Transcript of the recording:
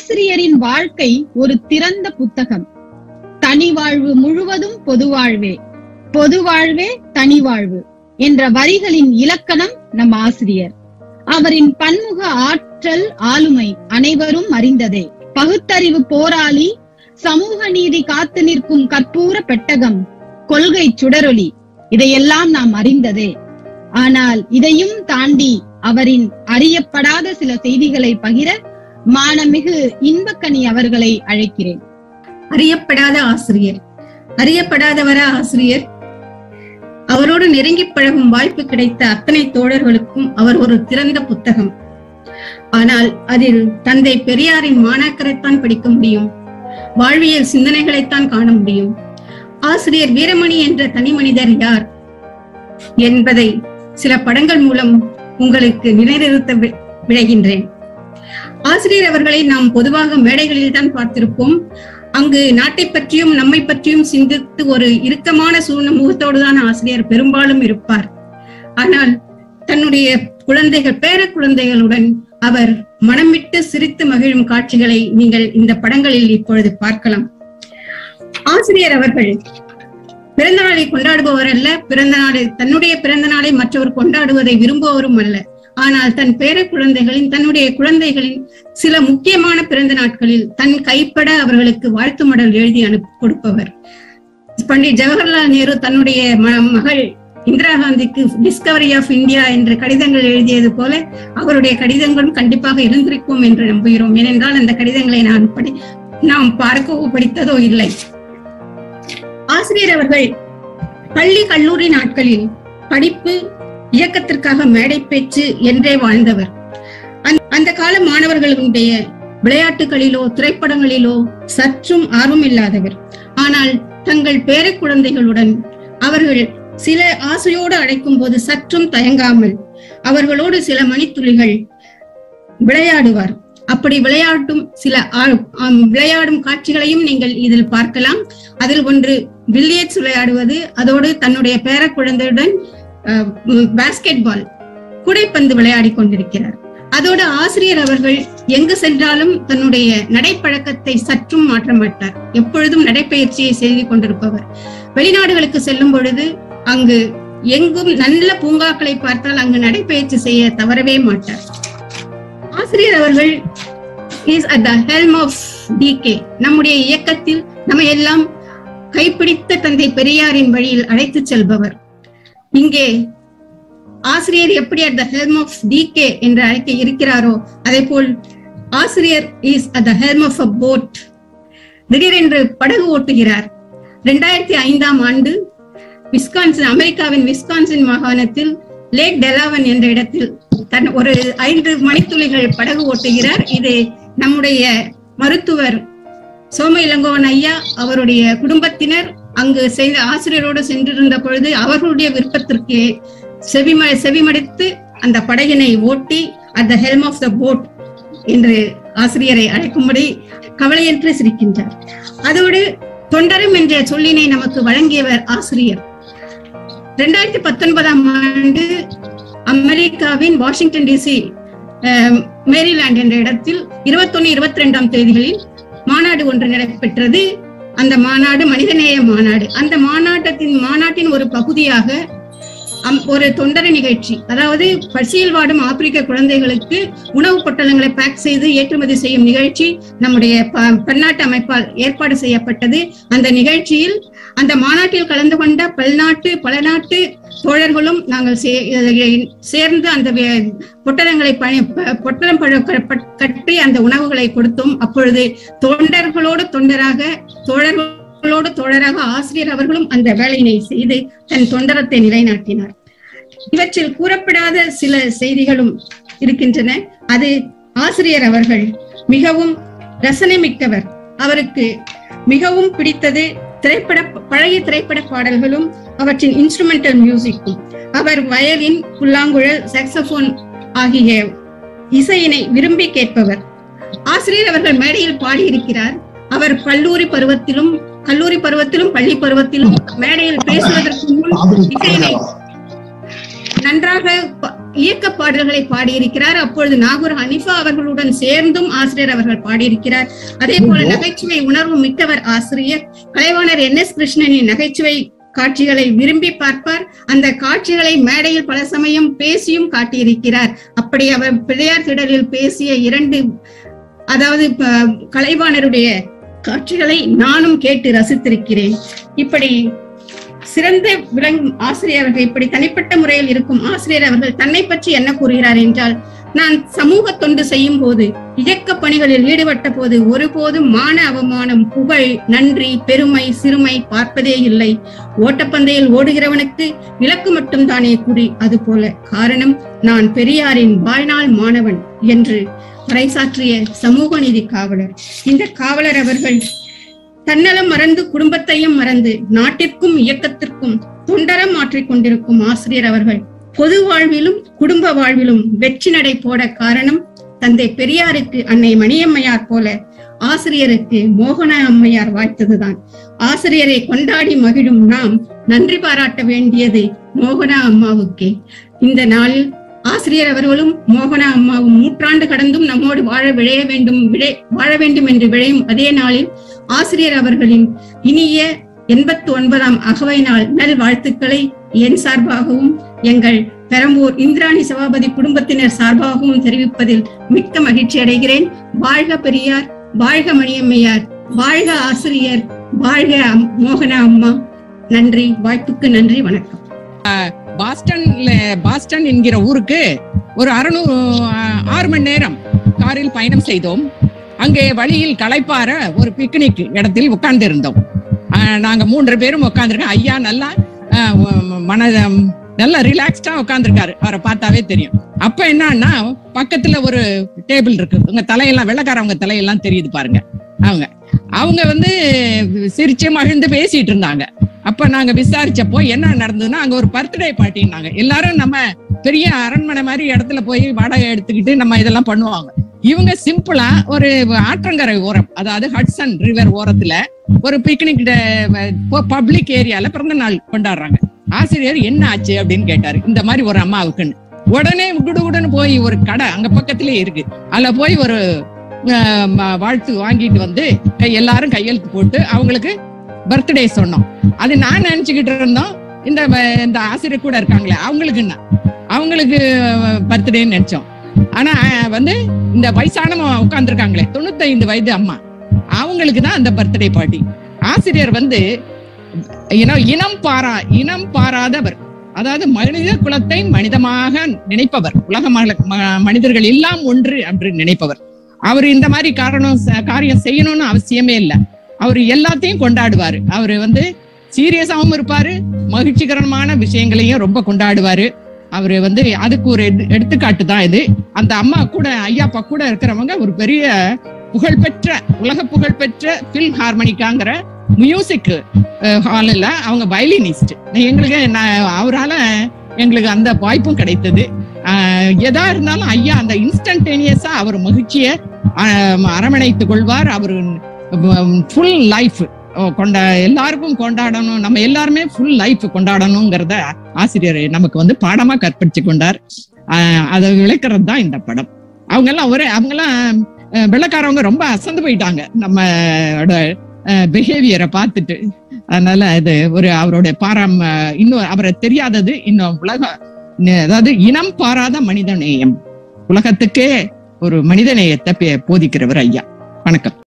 ஆசிரியரின் வாழ்க்கை ஒரு திறந்த புத்தகம் தனி வாழ்வு முழுவதும் பொது வாழ்வே பொது வாழ்வே தனி வாழ்வு என்ற வரிகளின் இலக்கணம் நம் ஆசிரியர் அவரின் பன்முக ஆற்றல் ஆளுமை அனைவரும் அறிந்ததே பகுத்தறிவு போராளி சமூக நீதி காத்து நிற்கும் கற்பூர பெட்டகம் கொள்கை சுடரொளி இதையெல்லாம் நாம் அறிந்ததே ஆனால் இதையும் தாண்டி அவரின் அறியப்படாத சில செய்திகளை பகிர மானமிகு இன்பக்கனி அவர்களை அழைக்கிறேன் அறியப்படாத ஆசிரியர் அறியப்படாதவரா ஆசிரியர் அவரோடு நெருங்கி பழகும் வாய்ப்பு கிடைத்த அத்தனை தோழர்களுக்கும் அவர் ஒரு திறந்த புத்தகம் ஆனால் அதில் தந்தை பெரியாரின் மாணாக்கரைத்தான் படிக்க முடியும் வாழ்வியல் சிந்தனைகளைத்தான் காண முடியும் ஆசிரியர் வீரமணி என்ற தனி மனிதர் யார் என்பதை சில படங்கள் மூலம் உங்களுக்கு நிலைநிறுத்த வி- விழைகின்றேன் ஆசிரியர் அவர்களை நாம் பொதுவாக மேடைகளில் தான் பார்த்திருப்போம் அங்கு நாட்டை பற்றியும் நம்மை பற்றியும் சிந்தித்து ஒரு இறுக்கமான சூழ்நிலை முகத்தோடு தான் ஆசிரியர் பெரும்பாலும் இருப்பார் ஆனால் தன்னுடைய குழந்தைகள் பேர குழந்தைகளுடன் அவர் மனம் விட்டு சிரித்து மகிழும் காட்சிகளை நீங்கள் இந்த படங்களில் இப்பொழுது பார்க்கலாம் ஆசிரியர் அவர்கள் பிறந்த நாளை கொண்டாடுபவர் அல்ல பிறந்த நாளை தன்னுடைய பிறந்த நாளை மற்றவர் கொண்டாடுவதை விரும்புவரும் அல்ல ஆனால் தன் பேர குழந்தைகளின் தன்னுடைய குழந்தைகளின் சில முக்கியமான பிறந்த நாட்களில் தன் கைப்பட அவர்களுக்கு வாழ்த்து மடல் எழுதி அனுப்பி கொடுப்பவர் பண்டிட் ஜவஹர்லால் நேரு தன்னுடைய ம- மகள் இந்திரா காந்திக்கு டிஸ்கவரி ஆஃப் இந்தியா என்ற கடிதங்கள் எழுதியது போல அவருடைய கடிதங்களும் கண்டிப்பாக இருந்திருக்கும் என்று நம்புகிறோம் ஏனென்றால் அந்த கடிதங்களை நான் படி நாம் பார்க்கவோ படித்ததோ இல்லை ஆசிரியர் அவர்கள் பள்ளி கல்லூரி நாட்களில் படிப்பு இயக்கத்திற்காக மேடை பேச்சு என்றே வாழ்ந்தவர் அந்த- அந்த கால மாணவர்களுடைய விளையாட்டுகளிலோ திரைப்படங்களிலோ சற்றும் ஆர்வம் இல்லாதவர் ஆனால் தங்கள் பேர குழந்தைகளுடன் அவர்கள் சில ஆசையோடு அழைக்கும் போது சற்றும் தயங்காமல் அவர்களோடு சில மணித்துளிகள் விளையாடுவார் அப்படி விளையாட்டும் சில ஆ- ஆம், விளையாடும் காட்சிகளையும் நீங்கள் இதில் பார்க்கலாம் அதில் ஒன்று பில்லியர்ட்ஸ் விளையாடுவது அதோடு தன்னுடைய பேர குழந்தையுடன் பாஸ்கெட் பால் கூடைப்பந்து விளையாடி கொண்டிருக்கிறார் அதோடு ஆசிரியர் அவர்கள் எங்கு சென்றாலும் தன்னுடைய நடைப்பழக்கத்தை சற்றும் மாற்ற மாட்டார் எப்பொழுதும் நடைப்பயிற்சியை செய்து கொண்டிருப்பவர் வெளிநாடுகளுக்கு செல்லும் பொழுது அங்கு எங்கும் நல்ல பூங்காக்களை பார்த்தால் அங்கு நடைப்பயிற்சி செய்ய தவறவே மாட்டார் ஆசிரியர் அவர்கள் is at the helm of D K நம்முடைய இயக்கத்தில் நம்ம எல்லாம் கைப்பிடித்த தந்தை பெரியாரின் வழியில் அழைத்துச் செல்பவர் இங்கே ஆசிரியர் எப்படி at the helm of D K என்று அழைக்க இருக்கிறாரோ அதே போல் ஆசிரியர் is at the helm of a boat திடீரென்று படகு ஓட்டுகிறார் ரெண்டாயிரத்தி ஐந்தாம் ஆண்டு விஸ்கான்சின் அமெரிக்காவின் விஸ்கான்சின் மாகாணத்தில் லேக் டெலாவன் என்ற இடத்தில் தன் ஒரு ஐந்து மணித்துளிகள் படகு ஓட்டுகிறார் இது நம்முடைய மருத்துவர் சோம இளங்கோவன் ஐயா அவருடைய குடும்பத்தினர் அங்கு செய்த ஆசிரியரோடு சென்றிருந்த பொழுது அவர்களுடைய விருப்பத்திற்கு செவிம செவிமடித்து அந்த படகினை ஓட்டி at the helm of the boat என்று ஆசிரியரை அழைக்கும்படி கவலையற்று சிரிக்கின்றார் அதோடு தொண்டரும் என்ற சொல்லினை நமக்கு வழங்கியவர் ஆசிரியர் இரண்டாயிரத்தி பத்தொன்பதாம் ஆண்டு அமெரிக்காவின் வாஷிங்டன் டிசி மேரிலாண்ட் என்ற இடத்தில் இருபத்தொன்னு இருபத்தி ரெண்டாம் தேதிகளில் மாநாடு ஒன்று நடைபெற்றது அந்த மாநாடு மனிதநேய மாநாடு அந்த மாநாட்டத்தின் மாநாட்டின் ஒரு பகுதியாக அம்- ஒரு தொண்டர நிகழ்ச்சி அதாவது பசியில் வாடும் ஆப்பிரிக்க குழந்தைகளுக்கு உணவு பொட்டலங்களை பேக் செய்து ஏற்றுமதி செய்யும் நிகழ்ச்சி நம்முடைய ப- பன்னாட்டு அமைப்பால் ஏற்பாடு செய்யப்பட்டது அந்த நிகழ்ச்சியில் அந்த மாநாட்டில் கலந்து கொண்ட பல்நாட்டு பல நாட்டு தோழர்களும் நாங்கள் சே- இதில் சேர்ந்து அந்த வே- பொட்டலங்களை பணி- ப- பொட்டலம் பழ- க- பட்- கட்டி அந்த உணவுகளை கொடுத்தோம் அப்பொழுது தொண்டர்களோடு தொண்டராக தோழர்களோடு தோழராக ஆசிரியர் அவர்களும் அந்த வேலையினை செய்து தன் தொண்டரத்தை நிலைநாட்டினார் இவற்றில் கூறப்படாத சில செய்திகளும் இருக்கின்றன அது ஆசிரியர் அவர்கள் மிகவும் ரசனை மிக்கவர் அவருக்கு மிகவும் பிடித்தது திரைப்பட பழைய திரைப்பட பாடல்களும் அவற்றின் இன்ஸ்ட்ருமெண்டல் மியூசிக்கும் அவர் வயலின் புல்லாங்குழல் சாக்ஸபோன் ஆகிய இசையினை விரும்பி கேட்பவர் ஆசிரியர் அவர்கள் மேடையில் பாடியிருக்கிறார் அவர் கல்லூரி பருவத்திலும் கல்லூரி பருவத்திலும் பள்ளி பருவத்திலும் மேடையில் பேசுவதற்கு முன் இசையினை நன்றாக ப- இயக்க பாடல்களை பாடியிருக்கிறார் அப்பொழுது நாகூர் ஹனிஃபா அவர்களுடன் சேர்ந்தும் ஆசிரியர் அவர்கள் பாடியிருக்கிறார் அதே போல நகைச்சுவை உணர்வு மிக்கவர் ஆசிரியர் கலைவாணர் என் எஸ் கிருஷ்ணனின் நகைச்சுவை காட்சிகளை விரும்பி பார்ப்பார் அந்த காட்சிகளை மேடையில் பல சமயம் பேசியும் காட்டியிருக்கிறார் அப்படி அவர் பிள்ளையார் திடலில் பேசிய இரண்டு அதாவது ப- கலைவாணருடைய காட்சிகளை நானும் கேட்டு ரசித்திருக்கிறேன் இப்படி சிறந்த விளங்கும் ஆசிரியர் அவர்கள் இப்படி தனிப்பட்ட முறையில் இருக்கும் ஆசிரியர் அவர்கள் தன்னை பற்றி என்ன கூறுகிறார் என்றால் நான் சமூக தொண்டு செய்யும் போது இயக்க பணிகளில் ஈடுபட்ட போது ஒருபோதும் மான அவமானம் புகழ் நன்றி பெருமை சிறுமை பார்ப்பதே இல்லை ஓட்டப்பந்தயில் ஓடுகிறவனுக்கு இலக்கு மட்டும் தானே குறி அது போல காரணம் நான் பெரியாரின் வாழ்நாள் மாணவன் என்று பறைசாற்றிய சமூக நீதி காவலர் இந்த காவலர் அவர்கள் தன்னலம் மறந்து குடும்பத்தையும் மறந்து நாட்டிற்கும் இயக்கத்திற்கும் தொண்டரம் மாற்றிக் கொண்டிருக்கும் ஆசிரியர் அவர்கள் பொது வாழ்விலும் குடும்ப வாழ்விலும் வெற்றி நடை போட காரணம் தந்தை பெரியாருக்கு அன்னை மணியம்மையார் போல ஆசிரியருக்கு மோகன அம்மையார் வாய்த்ததுதான் ஆசிரியரை கொண்டாடி மகிழும் நாம் நன்றி பாராட்ட வேண்டியது மோகனா அம்மாவுக்கே இந்த நாளில் ஆசிரியர் அவர்களும் மோகனா அம்மாவும் நூற்றாண்டு கடந்தும் நம்மோடு வாழ விழைய வேண்டும் விழை வாழ வேண்டும் என்று விழையும் அதே நாளில் ஆசிரியர் அவர்களின் இனிய எண்பத்தி ஒன்பதாம் அகவை நாள் நல் வாழ்த்துக்களை என் சார்பாகவும் எங்கள் பெரம்பூர் இந்திராணி சபாபதி குடும்பத்தினர் சார்பாகவும் தெரிவிப்பதில் மிக்க மகிழ்ச்சி அடைகிறேன் வாழ்க பெரியார் வாழ்க மணியம்மையார் வாழ்க ஆசிரியர் வாழ்க அம்- மோகனா அம்மா நன்றி வாய்ப்புக்கு நன்றி வணக்கம் பாஸ்டன்ல பாஸ்டன் என்கிற ஊருக்கு ஒரு அறுநூறு ஆறு மணி நேரம் காரில் பயணம் செய்தோம் அங்கே வழியில் களைப்பார ஒரு பிக்னிக் இடத்தில் உட்கார்ந்து இருந்தோம் நாங்க மூன்று பேரும் உட்கார்ந்துருக்கோம் ஐயா நல்லா ஆஹ், உம், மன நல்லா ரிலாக்ஸ்டா உட்கார்ந்துருக்காரு அவரை பார்த்தாவே தெரியும் அப்ப என்னன்னா பக்கத்துல ஒரு டேபிள் இருக்கு உங்க தலையெல்லாம் வெள்ளக்காரவங்க தலையெல்லாம் தெரியுது பாருங்க அவங்க அவங்க வந்து சிரிச்சு மகிழ்ந்து பேசிட்டு இருந்தாங்க அப்ப நாங்க விசாரிச்சப்போ என்ன நடந்ததுன்னா அங்க ஒரு பர்த்டே பார்ட்டின்னாங்க எல்லாரும் நம்ம பெரிய அரண்மனை மாதிரி இடத்துல போய் வாடகை எடுத்துக்கிட்டு நம்ம இதெல்லாம் பண்ணுவாங்க இவங்க சிம்பிளா ஒரு ஆற்றங்கரை ஓரம் அதாவது ஹட்சன் ரிவர் ஓரத்துல ஒரு பிக்னிக் பப்ளிக் ஏரியால பிறந்த நாள் கொண்டாடுறாங்க ஆசிரியர் என்ன ஆச்சு அப்படின்னு கேட்டாரு இந்த மாதிரி ஒரு அம்மாவுக்குன்னு உடனே குடுகுடுன்னு போய் ஒரு கடை அங்க பக்கத்திலே இருக்கு அதுல போய் ஒரு அஹ், ம- வாழ்த்து வாங்கிட்டு வந்து கை- எல்லாரும் கையெழுத்து போட்டு அவங்களுக்கு பர்த்டே சொன்னோம் அது நான் நினைச்சுக்கிட்டு இருந்தோம் இந்த வ- இந்த ஆசிரியர் கூட இருக்காங்களே அவங்களுக்கு என்ன அவங்களுக்கு பர்த்டேன்னு நினைச்சோம் ஆனா அஹ், வந்து இந்த வயசானவங்க உட்கார்ந்துருக்காங்களே தொண்ணூத்தைந்து வயது அம்மா அவங்களுக்கு தான் அந்த பர்த்டே பார்ட்டி ஆசிரியர் வந்து இனம் இனம் பாரா இனம் பாராதவர் அதாவது மனித குலத்தை மனிதமாக நினைப்பவர் உலக மகள- ம- மனிதர்கள் எல்லாம் ஒன்று என்று நினைப்பவர் அவர் இந்த மாதிரி காரணம் ச- காரியம் செய்யணும்னு அவசியமே இல்லை அவர் எல்லாத்தையும் கொண்டாடுவாரு அவரு வந்து சீரியஸாவும் இருப்பாரு மகிழ்ச்சிகரமான விஷயங்களையும் ரொம்ப கொண்டாடுவாரு அவரு வந்து அதுக்கு ஒரு எடு- எடுத்துக்காட்டு தான் இது அந்த அம்மா கூட ஐயாப்பா கூட இருக்கிறவங்க ஒரு பெரிய புகழ்பெற்ற உலக புகழ்பெற்ற பில் ஹார்மனிக்காங்கிற மியூசிக் ஹாலில் அவங்க வயலினிஸ்ட் எங்களுக்கு நான் அவரால எங்களுக்கு அந்த வாய்ப்பும் கிடைத்தது அஹ், எதா இருந்தாலும் ஐயா அந்த இன்ஸ்டன்டேனியஸா அவர் மகிழ்ச்சியை அஹ், அரவணைத்துக் கொள்வார் அவர் ஃபுல் லைஃப் கொண்ட எல்லாருக்கும் கொண்டாடணும் நம்ம எல்லாருமே ஃபுல் லைஃப் கொண்டாடணுங்கிறத ஆசிரியர் நமக்கு வந்து பாடமா கற்பிச்சு கொண்டார் ஆஹ் அதை விளக்குறது தான் இந்த படம் அவங்க எல்லாம் ஒரே அவங்க எல்லாம் அஹ், வெள்ளைக்காரவங்க ரொம்ப அசந்து போயிட்டாங்க நம்மளோட பிஹேவியரை பார்த்துட்டு அதனால இது ஒரு அவருடைய பாரம் அஹ், இன்னும் அவரை தெரியாதது இன்னும் உலக அதாவது இனம் பாராத மனித நேயம் உலகத்துக்கே ஒரு மனித நேயத்தை பே- போதிக்கிறவர் ஐயா வணக்கம்